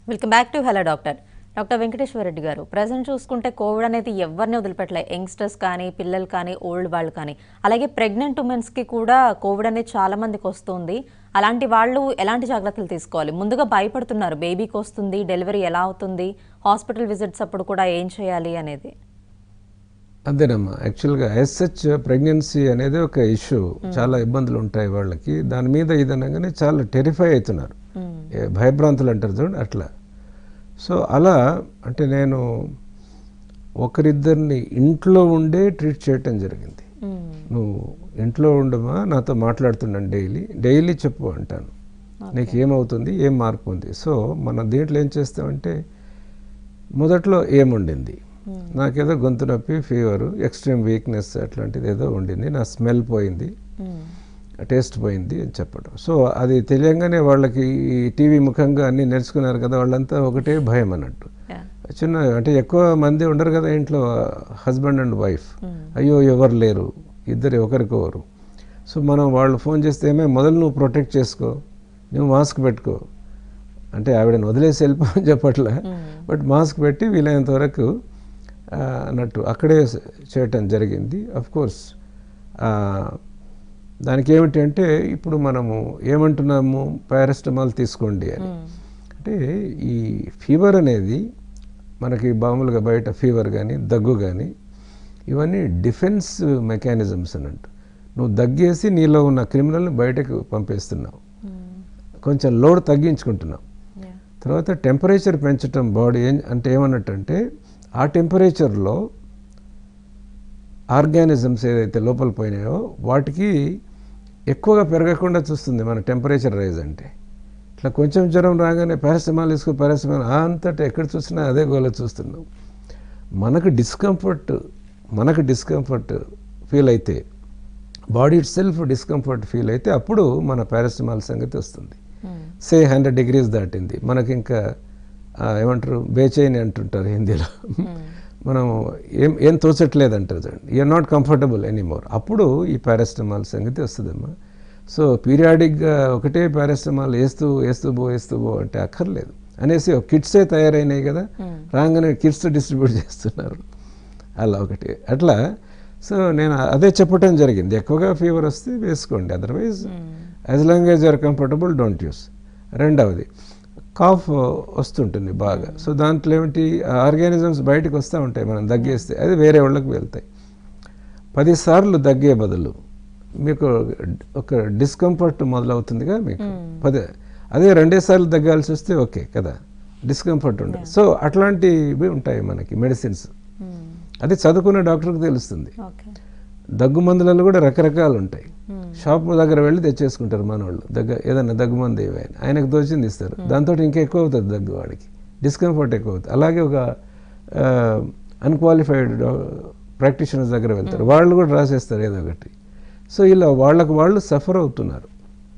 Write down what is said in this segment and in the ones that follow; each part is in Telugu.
Welcome back to hello doctor doctor Venkateswara Reddy garu present చూసుకుంటే కోవిడ్ అనేది ఎవరిని వదిలిపెట్టలే యంగ్స్టర్స్ కానీ పిల్లలు కానీ ఓల్డ్ వాళ్ళు కానీ అలాగే ప్రెగ్నెంట్ ఉమెన్స్కి కూడా కోవిడ్ అనేది చాలా మందికి వస్తుంది అలాంటి వాళ్ళు ఎలాంటి జాగ్రత్తలు తీసుకోవాలి ముందుగా భయపడుతున్నారు బేబీకి వస్తుంది డెలివరీ ఎలా అవుతుంది హాస్పిటల్ విజిట్స్ అప్పుడు కూడా ఏం చేయాలి అనేది అదేనమ్మా యాక్చువల్గా ఎస్హెచ్ ప్రెగ్నెన్సీ అనేది ఒక ఇష్యూ చాలా ఇబ్బందులు ఉంటాయి వాళ్ళకి దాని మీద ఇదనగానే చాలా టెరిఫై అవుతున్నారు ఏ భయభ్రాంతులు అంటారు చూడండి అట్లా సో అలా అంటే నేను ఒకరిద్దరిని ఇంట్లో ఉండే ట్రీట్ చేయటం జరిగింది నువ్వు ఇంట్లో ఉండమా నాతో మాట్లాడుతున్నాను డైలీ డైలీ చెప్పు అంటాను నీకు ఏమవుతుంది ఏం మార్పు ఉంది సో మన దీంట్లో ఏం చేస్తామంటే మొదట్లో ఏముండింది నాకేదో గొంతు నొప్పి ఫీవరు ఎక్స్ట్రీమ్ వీక్నెస్ అట్లాంటిది ఏదో ఉండింది నా స్మెల్ పోయింది టేస్ట్ పోయింది అని చెప్పడం సో అది తెలియంగానే వాళ్ళకి ఈ టీవీ ముఖంగా అన్నీ నేర్చుకున్నారు కదా వాళ్ళంతా ఒకటే భయం అన్నట్టు చిన్న అంటే ఎక్కువ మంది ఉండరు కదా ఇంట్లో హస్బెండ్ అండ్ వైఫ్ అయ్యో ఎవరు లేరు ఇద్దరు ఒకరికొకరు సో మనం వాళ్ళు ఫోన్ చేస్తే ఏమే మొదలు నువ్వు ప్రొటెక్ట్ చేసుకో నువ్వు మాస్క్ పెట్టుకో అంటే ఆవిడని వదిలేసి వెళ్ళిపోమని చెప్పట్లే బట్ మాస్క్ పెట్టి వీలైనంత వరకు ఆ, అన్నట్టు అక్కడే చేయటం జరిగింది అఫ్ కోర్స్ దానికి ఏమిటి అంటే ఇప్పుడు మనము ఏమంటున్నాము పారాసిటమాల్ తీసుకోండి అని అంటే ఈ ఫీవర్ అనేది మనకి మామూలుగా బయట ఫీవర్ కానీ దగ్గు కానీ ఇవన్నీ డిఫెన్స్ మెకానిజమ్స్ అన్నట్టు నువ్వు దగ్గేసి నీలో ఉన్న క్రిమినల్ని బయటకు పంపేస్తున్నావు కొంచెం లోడ్ తగ్గించుకుంటున్నావు తర్వాత టెంపరేచర్ పెంచటం బాడీ ఏం అంటే ఏమన్నట్టు అంటే ఆ టెంపరేచర్లో ఆర్గానిజమ్స్ ఏదైతే లోపల పోయినాయో వాటికి ఎక్కువగా పెరగకుండా చూస్తుంది మన టెంపరేచర్ రైజ్ అంటే ఇట్లా కొంచెం జ్వరం రాగానే పారాసిటమాల్ వేసుకో పారాసిటమాల్ అంతటా ఎక్కడ చూసినా అదే గోల చూస్తున్నాం మనకు డిస్కంఫర్ట్ మనకు డిస్కంఫర్ట్ ఫీల్ అయితే body itself discomfort feel అయితే అప్పుడు మన పారాసిటమాల్ సంగతి వస్తుంది సే హండ్రెడ్ డిగ్రీస్ దాటింది మనకి ఇంకా ఆ, ఏమంటారు బేచైని అంటుంటారు హిందీలో మనం ఏం ఏం తోచట్లేదు అంటారు చూడండి యూఆర్ నాట్ కంఫర్టబుల్ ఎనీమోర్ అప్పుడు ఈ పారాసిటమాల్ సంగతి వస్తుందమ్మా సో పీరియాడిక్గా ఒకటే పారాసిటమాల్ వేస్తూ వేస్తూ బో వేస్తూ బో అంటే అక్కర్లేదు అనేసి ఒక కిట్సే తయారైనాయి కదా రాగానే కిట్స్ డిస్ట్రిబ్యూట్ చేస్తున్నారు అలా ఒకటి అట్లా సో నేను అదే చెప్పటం జరిగింది ఎక్కువగా ఫీవర్ వస్తే వేసుకోండి otherwise as long as you're comfortable don't use రెండవది కాఫ్ వస్తుంటుంది బాగా సో దాంట్లో ఏమిటి ఆర్గానిజమ్స్ బయటకు వస్తూ ఉంటాయి మనం దగ్గేస్తే అది వేరే వాళ్ళకి వెళ్తాయి పదిసార్లు దగ్గే బదులు మీకు ఒక డిస్కంఫర్ట్ మొదలవుతుందిగా మీకు పదే అదే రెండేసార్లు దగ్గాల్సి వస్తే ఓకే కదా డిస్కంఫర్ట్ ఉండదు సో అట్లాంటివి ఉంటాయి మనకి మెడిసిన్స్ అది చదువుకున్న డాక్టర్కి తెలుస్తుంది ఓకే దగ్గు మందులలో కూడా రకరకాలు ఉంటాయి షాప్ దగ్గర వెళ్ళి తెచ్చేసుకుంటారు మనవాళ్ళు దగ్గర ఏదైనా దగ్గు మందు ఏవైనా ఆయనకు దోచింది ఇస్తారు దాంతో ఇంకా ఎక్కువ అవుతుంది దగ్గు వాడికి డిస్కంఫర్ట్ ఎక్కువ అవుతుంది అలాగే ఒక అన్క్వాలిఫైడ్ ప్రాక్టీషనర్స్ దగ్గర వెళ్తారు వాళ్ళు కూడా రాసేస్తారు ఏదో ఒకటి సో ఇలా వాళ్ళకు వాళ్ళు సఫర్ అవుతున్నారు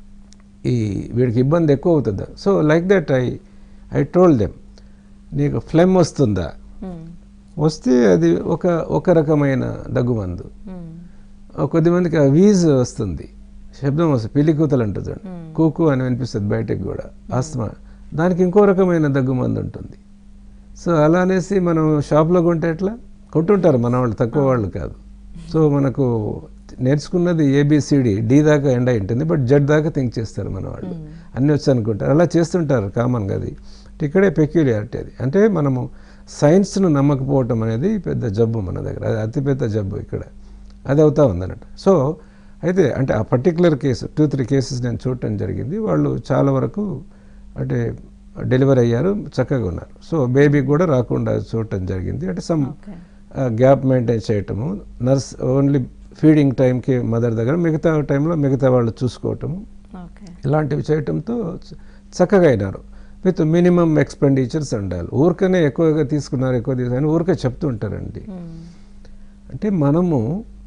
ఈ వీడికి ఇబ్బంది ఎక్కువ అవుతుందా so like that I I told them నీకు ఫ్లెమ్ వస్తుందా వస్తే అది ఒక ఒక రకమైన దగ్గుమందు కొద్దిమందికి ఆ వీజ్ వస్తుంది శబ్దం వస్తుంది పిల్లి కూతలు అంటుంది చూడండి. కూకు అని వినిపిస్తుంది బయటకు కూడా ఆస్తమా దానికి ఇంకో రకమైన దగ్గుమందు ఉంటుంది సో అలా అనేసి మనం షాప్లో కొంటే ఎట్లా కొంటుంటారు మన వాళ్ళు తక్కువ వాళ్ళు కాదు సో మనకు నేర్చుకున్నది ఏబిసిడి డి దాకా ఎండ్ అయి ఉంటుంది బట్ జడ్ దాకా థింక్ చేస్తారు మన వాళ్ళు అన్నీ వచ్చి అనుకుంటారు అలా చేస్తుంటారు కామన్గా అది ఇక్కడే పెక్యులియారిటీ అది అంటే మనము సైన్స్ను నమ్మకపోవటం అనేది పెద్ద జబ్బు మన దగ్గర అది అతిపెద్ద జబ్బు ఇక్కడ అది అవుతా ఉందన్నట్టు సో అయితే అంటే ఆ particular case two three cases నేను చూడటం జరిగింది వాళ్ళు చాలా వరకు అంటే డెలివరీ అయ్యారు చక్కగా ఉన్నారు సో బేబీకి కూడా రాకుండా చూడటం జరిగింది అంటే సమ్ ఓకే గ్యాప్ మెయింటైన్ చేయటము నర్స్ ఓన్లీ ఫీడింగ్ టైంకి మదర్ దగ్గర మిగతా టైంలో మిగతా వాళ్ళు చూసుకోవటము ఓకే ఇలాంటివి చేయటంతో చ- చక్కగా అయినారు విత్ మినిమం ఎక్స్పెండిచర్స్ ఉండాలి ఊరికనే ఎక్కువగా తీసుకున్నారు ఎక్కువ తీసుకున్నారు ఊరికే చెప్తూ ఉంటారండి అంటే మనము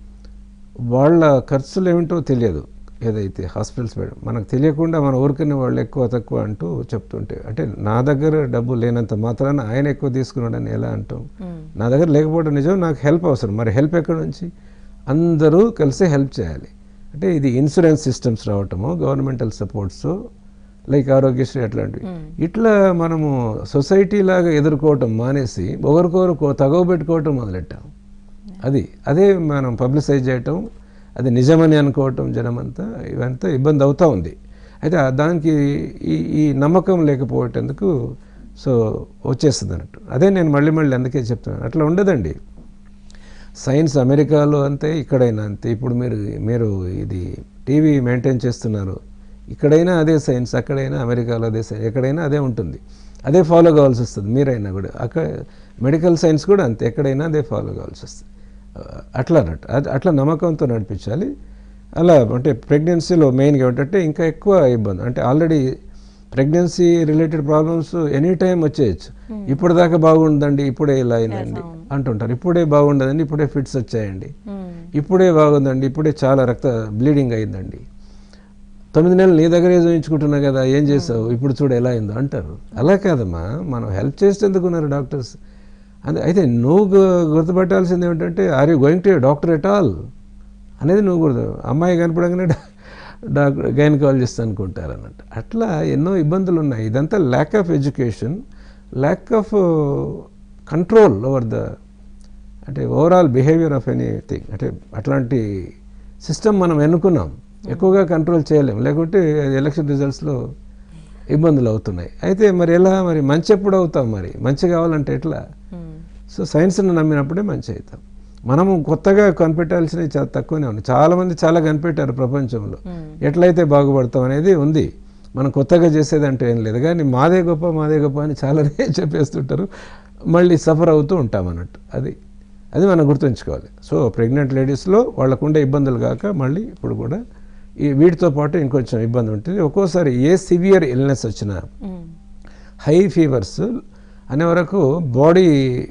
వాళ్ళ ఖర్చులు ఏమిటో తెలియదు ఏదైతే హాస్పిటల్స్ పెట్టడం మనకు తెలియకుండా మన ఊరికనే వాళ్ళు ఎక్కువ తక్కువ అంటూ చెప్తుంటే అంటే నా దగ్గర డబ్బు లేనంత మాత్రాన ఆయన ఎక్కువ తీసుకున్నాడని ఎలా అంటాం నా దగ్గర లేకపోవడం నిజం నాకు హెల్ప్ అవసరం మరి హెల్ప్ ఎక్కడి నుంచి అందరూ కలిసి హెల్ప్ చేయాలి అంటే ఇది ఇన్సూరెన్స్ సిస్టమ్స్ రావటము గవర్నమెంటల్ సపోర్ట్స్ లైక్ ఆరోగ్యశ్రీ అట్లాంటివి ఇట్లా మనము సొసైటీ లాగా ఎదుర్కోవటం మానేసి ఒకరికొకరు కో- తగవ పెట్టుకోవటం మొదలెట్టాం అది అదే మనం పబ్లిసైజ్ చేయటం అది నిజమని అనుకోవటం జనమంతా ఇవంతా ఇబ్బంది అవుతూ ఉంది అయితే ఆ దానికి ఈ ఈ నమ్మకం లేకపోయేటందుకు సో వచ్చేస్తుంది అన్నట్టు అదే నేను మళ్ళీ మళ్ళీ అందుకే చెప్తున్నాను అట్లా ఉండదండి సైన్స్ అమెరికాలో అంతే ఇక్కడైనా అంతే ఇప్పుడు మీరు మీరు ఇది టీవీ మెయింటైన్ చేస్తున్నారు ఇక్కడైనా అదే సైన్స్ అక్కడైనా అమెరికాలో అదే సైన్స్ ఎక్కడైనా అదే ఉంటుంది అదే ఫాలో కావాల్సి వస్తుంది మీరైనా కూడా అక్కడ మెడికల్ సైన్స్ కూడా అంతే ఎక్కడైనా అదే ఫాలో కావాల్సి వస్తుంది ఆ, అట్లా అన్నట్టు అది- అట్లా నమ్మకంతో నడిపించాలి అలా అంటే ప్రెగ్నెన్సీలో మెయిన్గా ఏంటంటే ఇంకా ఎక్కువ ఇబ్బంది అంటే already pregnancy related problems any time వచ్చేయచ్చు ఇప్పుడు దాకా బాగుందండి ఇప్పుడే ఇలా అయిందండి అంటుంటారు ఇప్పుడే బాగుండదండి ఇప్పుడే ఫిట్స్ వచ్చాయండి ఇప్పుడే బాగుందండి ఇప్పుడే చాలా రక్త బ్లీడింగ్ అయిందండి తొమ్మిది నెలలు నీ దగ్గరే చూపించుకుంటున్నా కదా ఏం చేసావు ఇప్పుడు చూడు ఎలా అయిందో అంటారు అలా కాదమ్మా మనం హెల్ప్ చేసేందుకు ఉన్నారు డాక్టర్స్ అంతే అయితే నువ్వు గు- గుర్తుపట్టాల్సింది ఏమిటంటే are you going to doctor at all అనేది నువ్వు గుర్తు అమ్మాయి కనపడంగానే డా- డాక్టర్ గైనకాలజిస్ట్ అనుకుంటారు అన్నట్టు అట్లా ఎన్నో ఇబ్బందులు ఉన్నాయి ఇదంతా lack of education lack of control over the అంటే ఓవరాల్ బిహేవియర్ ఆఫ్ ఎనీథింగ్ అంటే అట్లాంటి సిస్టమ్ మనం ఎన్నుకున్నాం ఎక్కువగా కంట్రోల్ చేయలేం లేకుంటే ఎలక్షన్ రిజల్ట్స్లో ఇబ్బందులు అవుతున్నాయి అయితే మరి ఎలా మరి మంచి ఎప్పుడు అవుతాం మరి మంచి కావాలంటే ఎట్లా సో సైన్స్ని నమ్మినప్పుడే మంచి అవుతాం మనము కొత్తగా కనిపెట్టాల్సినవి చాలా తక్కువనే ఉన్నాయి చాలామంది చాలా కనిపెట్టారు ప్రపంచంలో ఎట్లయితే బాగుపడతాం అనేది ఉంది మనం కొత్తగా చేసేది అంటే ఏం లేదు కానీ మాదే గొప్ప మాదే గొప్ప అని చాలానే చెప్పేస్తుంటారు మళ్ళీ సఫర్ అవుతూ ఉంటాం అన్నట్టు అది అది మనం గుర్తుంచుకోవాలి సో ప్రెగ్నెంట్ లేడీస్లో వాళ్ళకు ఉండే ఇబ్బందులు కాక మళ్ళీ ఇప్పుడు కూడా ఈ వీటితో పాటు ఇంకొంచెం ఇబ్బంది ఉంటుంది ఒక్కోసారి ఏ సివియర్ ఇల్నెస్ వచ్చినా హై ఫీవర్స్ అనే వరకు బాడీ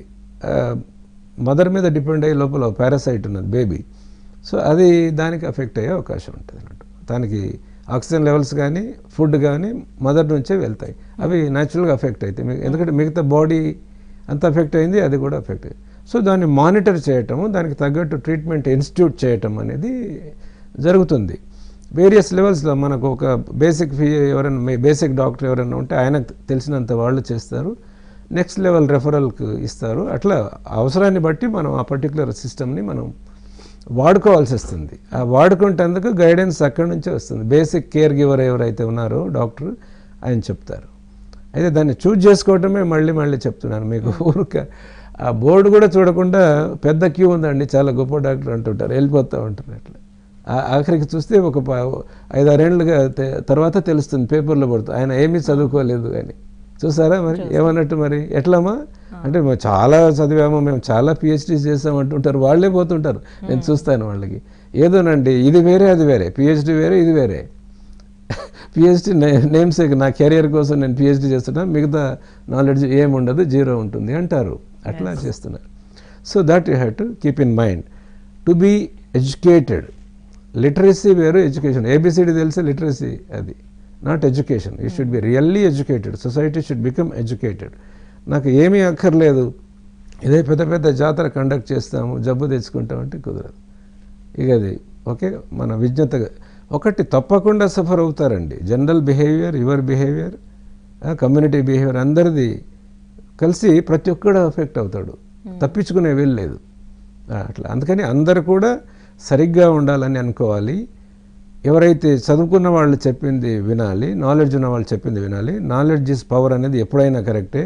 మదర్ మీద డిపెండ్ అయ్యే లోపల పారాసైట్ ఉన్నది బేబీ సో అది దానికి అఫెక్ట్ అయ్యే అవకాశం ఉంటుంది అన్నట్టు దానికి ఆక్సిజన్ లెవెల్స్ కానీ ఫుడ్ కానీ మదర్ నుంచే వెళ్తాయి అవి న్యాచురల్గా అఫెక్ట్ అవుతాయి మీ- ఎందుకంటే మిగతా బాడీ అంత అఫెక్ట్ అయింది అది కూడా అఫెక్ట్ అయింది సో దాన్ని మానిటర్ చేయటము దానికి తగ్గట్టు ట్రీట్మెంట్ ఇన్స్టిట్యూట్ చేయటం అనేది జరుగుతుంది వేరియస్ లెవెల్స్లో మనకు ఒక బేసిక్ ఫీ ఎవరైనా బేసిక్ డాక్టర్ ఎవరైనా ఉంటే ఆయనకు తెలిసినంత వాళ్ళు చేస్తారు నెక్స్ట్ లెవెల్ రెఫరల్కి ఇస్తారు అట్లా అవసరాన్ని బట్టి మనం ఆ పర్టికులర్ సిస్టమ్ని మనం వాడుకోవాల్సి వస్తుంది ఆ వాడుకుంటేందుకు గైడెన్స్ అక్కడి నుంచే వస్తుంది బేసిక్ కేర్ గివర్ ఎవరైతే ఉన్నారో డాక్టర్ ఆయన చెప్తారు అయితే దాన్ని చూజ్ చేసుకోవటమే మళ్ళీ మళ్ళీ చెప్తున్నాను మీకు ఊరిక ఆ బోర్డు కూడా చూడకుండా పెద్ద క్యూ ఉందండి చాలా గొప్ప డాక్టర్ అంటుంటారు వెళ్ళిపోతూ ఉంటారు అట్లా ఆ- ఆఖరికి చూస్తే ఒక ప- ఐదారేళ్లుగా తె- తర్వాత తెలుస్తుంది పేపర్లో పడుతుంది ఆయన ఏమీ చదువుకోలేదు అని చూసారా మరి ఏమన్నట్టు మరి ఎట్లమ్మా అంటే మేము చాలా చదివాము మేము చాలా పిహెచ్డీస్ చేసాం అంటుంటారు వాళ్ళే పోతుంటారు నేను చూస్తాను వాళ్ళకి ఏదోనండి ఇది వేరే అది వేరే పిహెచ్డీ వేరే ఇది వేరే పిహెచ్డీ నేమ్ సేక్ నా కెరియర్ కోసం నేను పిహెచ్డీ చేస్తున్నా మిగతా నాలెడ్జ్ ఏముండదు జీరో ఉంటుంది అంటారు అట్లా చేస్తున్నారు so that you have to keep in mind to be educated literacy వేరు ఎడ్యుకేషన్ ఏబిసిడి తెలిసే లిటరసీ అది not education you should be really educated society should become educated నాకు ఏమీ అక్కర్లేదు ఇదే పెద్ద పెద్ద జాతర కండక్ట్ చేస్తాము జబ్బు తెచ్చుకుంటామంటే కుదరదు ఇక అది ఓకే మన విజ్ఞత ఒకటి తప్పకుండా సఫర్ అవుతారండి general behaviour your behaviour community behaviour అందరిది కలిసి ప్రతి ఒక్కడు అఫెక్ట్ అవుతాడు తప్పించుకునే వెళ్ళలేదు అట్లా అందుకని అందరు కూడా సరిగ్గా ఉండాలని అనుకోవాలి ఎవరైతే చదువుకున్న వాళ్ళు చెప్పింది వినాలి నాలెడ్జ్ ఉన్న వాళ్ళు చెప్పింది వినాలి నాలెడ్జ్ ఇస్ పవర్ అనేది ఎప్పుడైనా కరెక్టే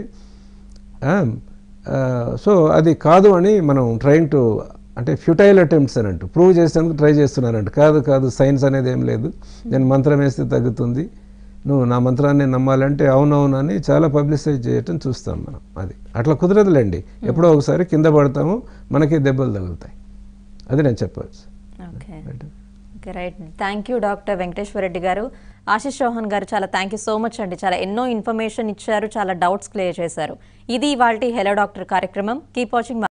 సో అది కాదు అని మనం ట్రైన్ టు అంటే ఫ్యూటైల్ అటెంప్ట్స్ అని అంటూ ప్రూవ్ చేసేందుకు ట్రై చేస్తున్నారంట కాదు కాదు సైన్స్ అనేది ఏం లేదు నేను మంత్రం వేస్తే తగ్గుతుంది నువ్వు నా మంత్రాన్ని నమ్మాలంటే అవునవును అని చాలా పబ్లిసైజ్ చేయటం చూస్తాం మనం అది అట్లా కుదరదులేండి ఎప్పుడో ఒకసారి కింద పడతాము మనకి దెబ్బలు తగులుతాయి అది నేను చెప్పవచ్చు okay okay right thank you doctor Venkateswara Reddy garu Ashish Chauhan గారు చాలా థ్యాంక్ యూ సో మచ్ అండి చాలా ఎన్నో ఇన్ఫర్మేషన్ ఇచ్చారు చాలా డౌట్స్ క్లియర్ చేశారు ఇది ఇవాళ హెలో డాక్టర్ కార్యక్రమం కీప్ వాచింగ్